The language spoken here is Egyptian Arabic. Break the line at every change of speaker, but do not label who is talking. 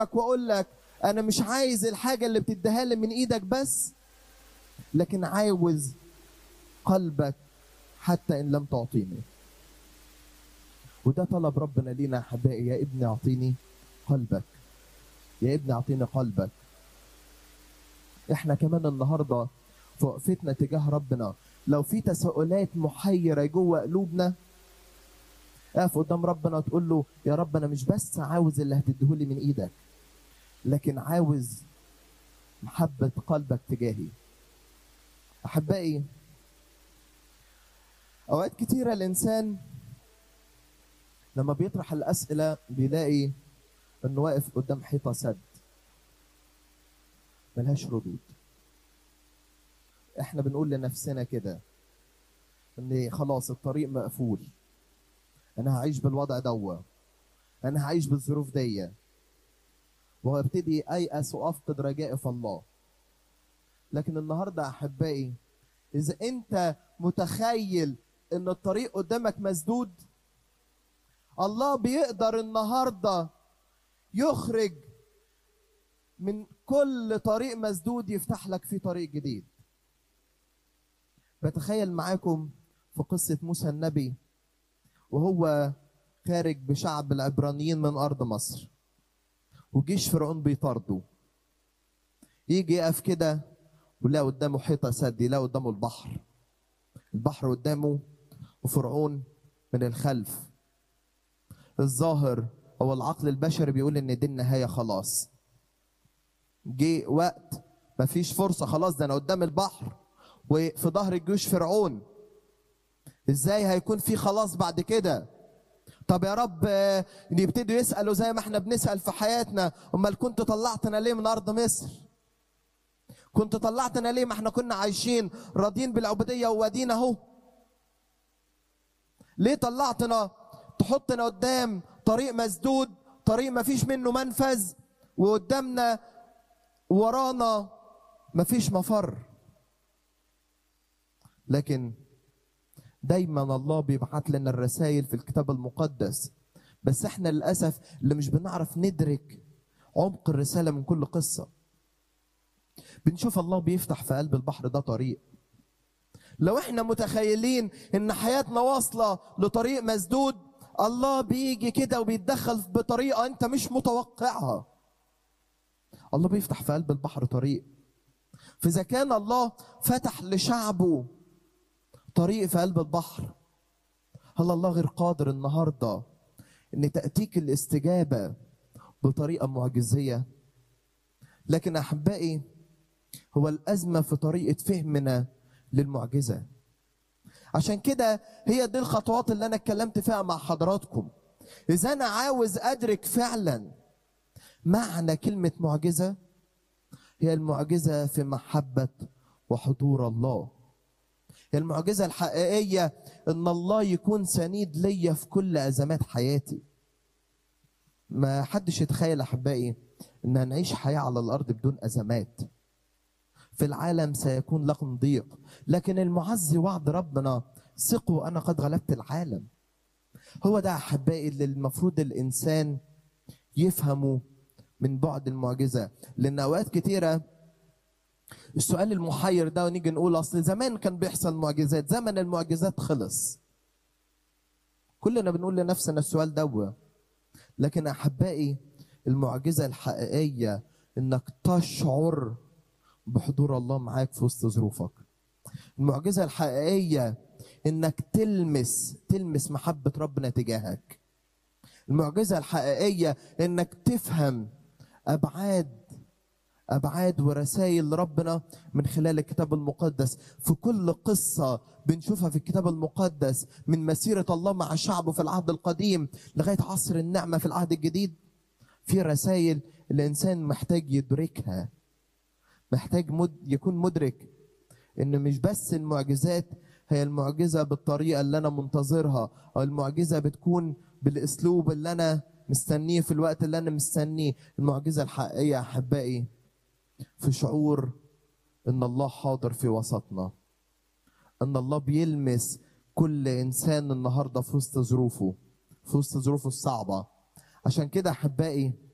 واقول لك انا مش عايز الحاجه اللي بتديها لي من ايدك بس لكن عاوز قلبك حتى ان لم تعطيني وده طلب ربنا لينا يا احبائي يا ابني اعطيني قلبك يا ابني اعطيني قلبك احنا كمان النهارده في وقفتنا تجاه ربنا لو في تساؤلات محيره جوه قلوبنا اقف قدام ربنا تقول له يا رب انا مش بس عاوز اللي هتديهولي من ايدك لكن عاوز محبة قلبك تجاهي أحبائي أوقات كتيرة الإنسان لما بيطرح الأسئلة بيلاقي إنه واقف قدام حيطة سد ملهاش ردود إحنا بنقول لنفسنا كده إن خلاص الطريق مقفول أنا هعيش بالوضع دوا أنا هعيش بالظروف دي وابتدي ايأس وافقد رجائي في الله لكن النهارده احبائي اذا انت متخيل ان الطريق قدامك مسدود الله بيقدر النهارده يخرج من كل طريق مسدود يفتح لك فيه طريق جديد بتخيل معاكم في قصة موسى النبي وهو خارج بشعب العبرانيين من أرض مصر وجيش فرعون بيطارده يجي يقف كده ويلاقي قدامه حيطه سد يلاقي قدامه البحر البحر قدامه وفرعون من الخلف الظاهر هو العقل البشري بيقول ان دي النهايه خلاص جه وقت مفيش فرصه خلاص ده انا قدام البحر وفي ظهر الجيوش فرعون ازاي هيكون في خلاص بعد كده طب يا رب يبتدوا يسألوا زي ما احنا بنسأل في حياتنا امال كنت طلعتنا ليه من أرض مصر كنت طلعتنا ليه ما احنا كنا عايشين راضيين بالعبودية ووادينا اهو ليه طلعتنا تحطنا قدام طريق مسدود طريق ما فيش منه منفذ وقدامنا ورانا ما فيش مفر لكن دايما الله بيبعت لنا الرسائل في الكتاب المقدس بس احنا للاسف اللي مش بنعرف ندرك عمق الرساله من كل قصه بنشوف الله بيفتح في قلب البحر ده طريق لو احنا متخيلين ان حياتنا واصله لطريق مسدود الله بيجي كده وبيتدخل بطريقه انت مش متوقعها الله بيفتح في قلب البحر طريق فاذا كان الله فتح لشعبه طريق في قلب البحر هل الله غير قادر النهارده ان تاتيك الاستجابه بطريقه معجزيه لكن احبائي هو الازمه في طريقه فهمنا للمعجزه عشان كده هي دي الخطوات اللي انا اتكلمت فيها مع حضراتكم اذا انا عاوز ادرك فعلا معنى كلمه معجزه هي المعجزه في محبه وحضور الله هي المعجزة الحقيقية إن الله يكون سنيد ليا في كل أزمات حياتي. ما حدش يتخيل أحبائي إن هنعيش حياة على الأرض بدون أزمات. في العالم سيكون لكم ضيق، لكن المعزي وعد ربنا ثقوا أنا قد غلبت العالم. هو ده أحبائي اللي المفروض الإنسان يفهمه من بعد المعجزة، لأن أوقات كتيرة السؤال المحير ده ونيجي نقول اصل زمان كان بيحصل معجزات زمن المعجزات خلص كلنا بنقول لنفسنا السؤال ده لكن احبائي المعجزه الحقيقيه انك تشعر بحضور الله معاك في وسط ظروفك المعجزه الحقيقيه انك تلمس تلمس محبه ربنا تجاهك المعجزه الحقيقيه انك تفهم ابعاد ابعاد ورسائل ربنا من خلال الكتاب المقدس في كل قصه بنشوفها في الكتاب المقدس من مسيره الله مع شعبه في العهد القديم لغايه عصر النعمه في العهد الجديد في رسائل الانسان محتاج يدركها محتاج مد يكون مدرك ان مش بس المعجزات هي المعجزه بالطريقه اللي انا منتظرها او المعجزه بتكون بالاسلوب اللي انا مستنيه في الوقت اللي انا مستنيه المعجزه الحقيقيه احبائي في شعور ان الله حاضر في وسطنا ان الله بيلمس كل انسان النهارده في وسط ظروفه في وسط ظروفه الصعبه عشان كده احبائي